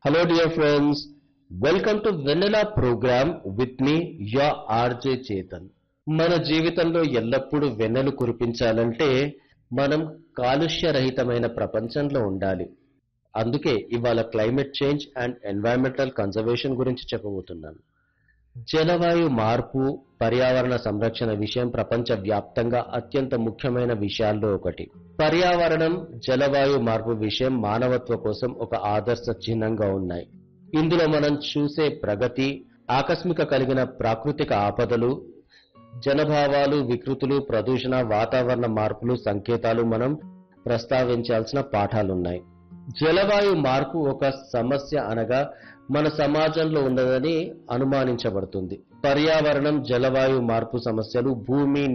Hello dear friends, welcome to Vanilla program with me, your RJ Chetan. మన జీవితంలో ఎల్లప్పుడూ వెన్నెలు కురిపించాలంటే మనం కాలుష్య రహితమైన ప్రపంచంలో ఉండాలి అందుకే ఇవాళ climate change and environmental conservation గురించి చెప్పబోతున్నాను జలవాయు మార్పు పర్యావరణ సంరక్షణ విషయం ప్రపంచ వ్యాప్తంగా అత్యంత ముఖ్యమైన విషయాల్లో ఒకటి పర్యావరణం జలవాయు మార్పు విషయం మానవత్వ కోసం ఒక ఆదర్శ చిహ్నంగా ఉన్నాయి ఇందులో మనం చూసే ప్రగతి ఆకస్మిక కలిగిన ప్రాకృతిక ఆపదలు జనభావాలు వికృతులు ప్రదూషణ వాతావరణ మార్పులు సంకేతాలు మనం ప్రస్తావించాల్సిన పాఠాలున్నాయి జలవాయు మార్పు ఒక సమస్య అనగా మన సమాజంలో ఉన్నదని అనుమానించబడుతుంది పర్యావరణం జలవాయు మార్పు సమస్యలు భూమి